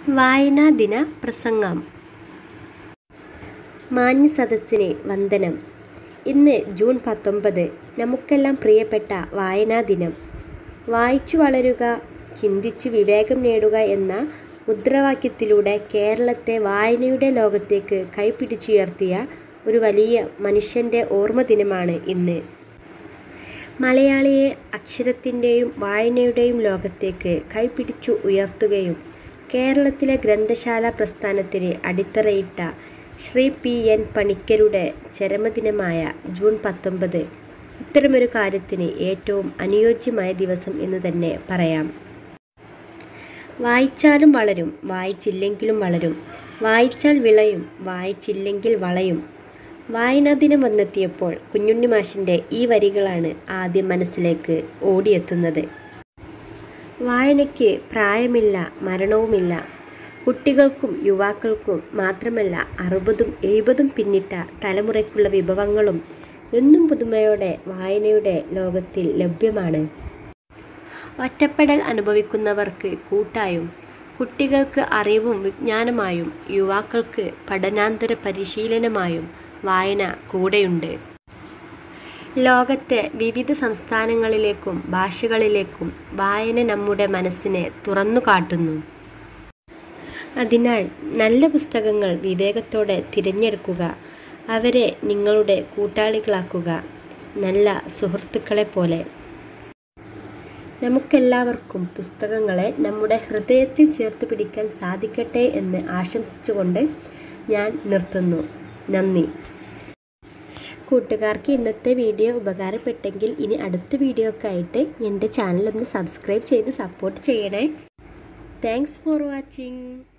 വായനാ ദിന പ്രസംഗം മാന്യ സദസ്സിന് വന്ദനം ഇന്ന് ജൂൺ പത്തൊമ്പത് നമുക്കെല്ലാം പ്രിയപ്പെട്ട വായനാ ദിനം വായിച്ചു വളരുക ചിന്തിച്ചു വിവേകം നേടുക എന്ന മുദ്രാവാക്യത്തിലൂടെ കേരളത്തെ വായനയുടെ ലോകത്തേക്ക് കൈപിടിച്ചുയർത്തിയ ഒരു വലിയ മനുഷ്യൻ്റെ ഓർമ്മ ദിനമാണ് ഇന്ന് മലയാളിയെ അക്ഷരത്തിൻ്റെയും വായനയുടെയും ലോകത്തേക്ക് കൈപിടിച്ചു ഉയർത്തുകയും കേരളത്തിലെ ഗ്രന്ഥശാല പ്രസ്ഥാനത്തിന് അടിത്തറയിട്ട ശ്രീ പി എൻ പണിക്കരുടെ ചരമദിനമായ ജൂൺ പത്തൊമ്പത് ഇത്തരമൊരു കാര്യത്തിന് ഏറ്റവും അനുയോജ്യമായ ദിവസം എന്ന് തന്നെ പറയാം വായിച്ചാലും വളരും വായിച്ചില്ലെങ്കിലും വളരും വായിച്ചാൽ വിളയും വായിച്ചില്ലെങ്കിൽ വളയും വായനാ ദിനം വന്നെത്തിയപ്പോൾ കുഞ്ഞുണ്ണി മാഷിൻ്റെ ഈ വരികളാണ് ആദ്യം മനസ്സിലേക്ക് ഓടിയെത്തുന്നത് വായനയ്ക്ക് പ്രായമില്ല മരണവുമില്ല കുട്ടികൾക്കും യുവാക്കൾക്കും മാത്രമല്ല അറുപതും എഴുപതും പിന്നിട്ട തലമുറയ്ക്കുള്ള വിഭവങ്ങളും എന്നും പുതുമയോടെ വായനയുടെ ലോകത്തിൽ ലഭ്യമാണ് ഒറ്റപ്പെടൽ അനുഭവിക്കുന്നവർക്ക് കൂട്ടായും കുട്ടികൾക്ക് അറിവും വിജ്ഞാനമായും യുവാക്കൾക്ക് പഠനാന്തര പരിശീലനമായും വായന കൂടെയുണ്ട് ലോകത്തെ വിവിധ സംസ്ഥാനങ്ങളിലേക്കും ഭാഷകളിലേക്കും വായന നമ്മുടെ മനസ്സിനെ തുറന്നു കാട്ടുന്നു അതിനാൽ നല്ല പുസ്തകങ്ങൾ വിവേകത്തോടെ തിരഞ്ഞെടുക്കുക അവരെ നിങ്ങളുടെ കൂട്ടാളികളാക്കുക നല്ല സുഹൃത്തുക്കളെ പോലെ നമുക്കെല്ലാവർക്കും പുസ്തകങ്ങളെ നമ്മുടെ ഹൃദയത്തിൽ ചേർത്ത് പിടിക്കാൻ സാധിക്കട്ടെ എന്ന് ആശംസിച്ചുകൊണ്ട് ഞാൻ നിർത്തുന്നു നന്ദി കൂട്ടുകാർക്ക് ഇന്നത്തെ വീഡിയോ ഉപകാരപ്പെട്ടെങ്കിൽ ഇനി അടുത്ത വീഡിയോ ഒക്കെ ആയിട്ട് എൻ്റെ ചാനൽ ഒന്ന് സബ്സ്ക്രൈബ് ചെയ്ത് സപ്പോർട്ട് ചെയ്യണേ താങ്ക്സ് ഫോർ വാച്ചിങ്